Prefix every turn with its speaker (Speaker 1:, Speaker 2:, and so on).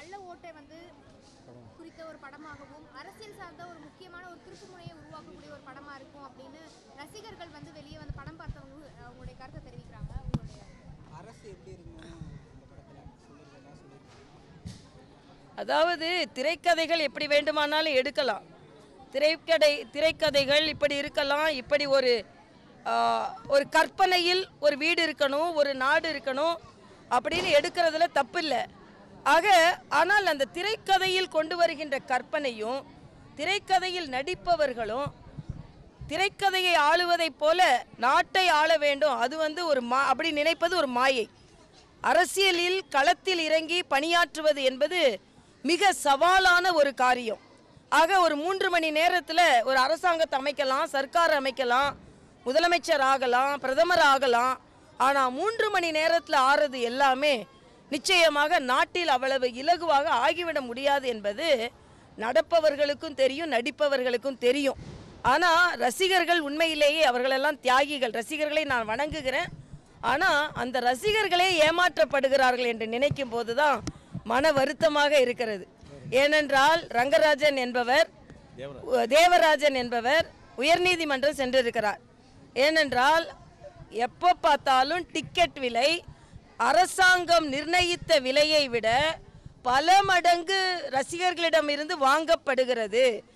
Speaker 1: கள்ள ஓட்டை வந்து குறித்த ஒரு படமாகவும் அரசியல் சார்ந்த ஒரு முக்கியமான ஒரு திருப்புமுனையை உருவாக்கக்கூடிய ஒரு படமா இருக்கும் அப்படின்னு ரசிகர்கள் வந்து வெளியே வந்து படம் பார்த்தவங்க அஹ், உங்களுடைய கருத்தை தெரிவிக்கிறாங்க உங்களுடைய
Speaker 2: அரசு எப்படி இருக்கணும் இந்த படத்தில் சொல்லியிருக்கா சொல்லியிருக்காங்க
Speaker 3: அதாவது திரைக்கதைகள் எப்படி வேண்டுமானாலும் எடுக்கலாம் திரைக்கதை திரைக்கதைகள் இப்படி இருக்கலாம் இப்படி ஒரு ஆ, ஒரு கற்பனையில் ஒரு வீடு இருக்கணும் ஒரு நாடு இருக்கணும் அப்படின்னு எடுக்கிறதுல தப்பில்லை ஆக ஆனால் அந்த திரைக்கதையில் கொண்டு வருகின்ற கற்பனையும் திரைக்கதையில் நடிப்பவர்களும் திரைக்கதையை ஆளுவதைப் போல நாட்டை ஆள வேண்டும் அது வந்து ஒரு மா அப்படி நினைப்பது ஒரு மாயை அரசியலில் களத்தில் இறங்கி பணியாற்றுவது என்பது மிக சவாலான ஒரு காரியம் ஆக ஒரு மூன்று மணி நேரத்தில் ஒரு அரசாங்கத்தை அமைக்கலாம் சர்க்கார் அமைக்கலாம் முதலமைச்சர் ஆகலாம் பிரதமர் ஆகலாம் ஆனால் மூன்று மணி நேரத்தில் ஆறது எல்லாமே நிச்சயமாக நாட்டில் அவ்வளவு இலகுவாக ஆகிவிட முடியாது என்பது நடப்பவர்களுக்கும் தெரியும் நடிப்பவர்களுக்கும் தெரியும் ஆனால் ரசிகர்கள் உண்மையிலேயே அவர்களெல்லாம் தியாகிகள் ரசிகர்களை நான் வணங்குகிறேன் ஆனால் அந்த ரசிகர்களே ஏமாற்றப்படுகிறார்கள் என்று நினைக்கும் போது தான் மன வருத்தமாக இருக்கிறது ஏனென்றால் ரங்கராஜன் என்பவர் தேவராஜன் என்பவர் உயர்நீதிமன்றம் சென்றிருக்கிறார் ஏனென்றால் எப்போ பார்த்தாலும் டிக்கெட் விலை அரசாங்கம் நிர்ணயித்த விலையை விட பல மடங்கு ரசிகர்களிடமிருந்து வாங்கப்படுகிறது